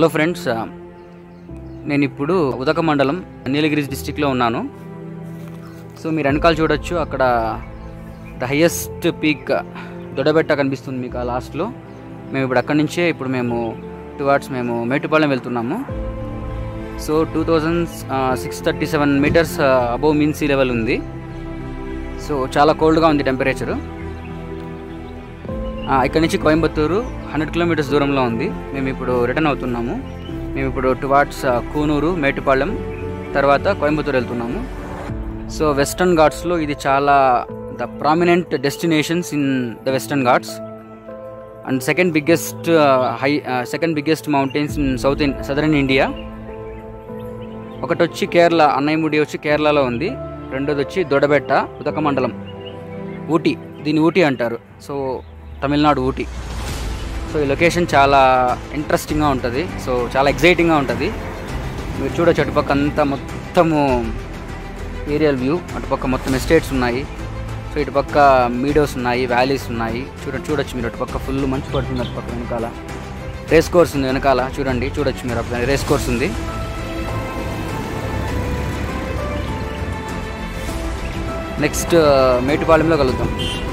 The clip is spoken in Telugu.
హలో ఫ్రెండ్స్ నేను ఇప్పుడు ఉదక మండలం నీలగిరి డిస్టిక్లో ఉన్నాను సో మీరు వెనకాల చూడొచ్చు అక్కడ ద హయ్యెస్ట్ పీక్ దొడబెట్ట కనిపిస్తుంది మీకు ఆ లాస్ట్లో మేము ఇప్పుడు అక్కడి నుంచే ఇప్పుడు మేము టువార్డ్స్ మేము మేటుపాలెం వెళ్తున్నాము so two thousand six thirty seven metres above mean sea level ఉంది సో చాలా కోల్డ్గా ఉంది టెంపరేచరు ఇక్కడ నుంచి కోయంబత్తూరు హండ్రెడ్ కిలోమీటర్స్ దూరంలో ఉంది మేము ఇప్పుడు రిటర్న్ అవుతున్నాము మేము ఇప్పుడు టువార్డ్స్ కూనూరు మేటుపాలెం తర్వాత కోయంబత్తూరు వెళ్తున్నాము సో వెస్టర్న్ ఘాట్స్లో ఇది చాలా the prominent destinations in the Western Ghats and second biggest high second biggest mountains in south in southern India ఒకటి వచ్చి కేరళ అన్నయ్యముడి వచ్చి కేరళలో ఉంది రెండోది వచ్చి దొడబెట్ట ఉదక మండలం ఊటీ దీన్ని ఊటీ అంటారు సో తమిళనాడు ఊటీ సో ఈ లొకేషన్ చాలా ఇంట్రెస్టింగ్గా ఉంటుంది సో చాలా ఎగ్జైటింగ్గా ఉంటుంది మీరు చూడొచ్చు అటుపక్క అంతా మొత్తము ఏరియల్ వ్యూ అటుపక్క మొత్తం ఎస్టేట్స్ ఉన్నాయి సో ఇటుపక్క మీడోస్ ఉన్నాయి వ్యాలీస్ ఉన్నాయి చూడ చూడొచ్చు మీరు అటుపక్క ఫుల్ మంచు పడుతుంది అటుపక్క వెనకాల రేస్ కోర్స్ ఉంది వెనకాల చూడండి చూడొచ్చు మీరు అప్పుడు రేస్ కోర్స్ ఉంది నెక్స్ట్ మేటుపాలెంలో కలుద్దాం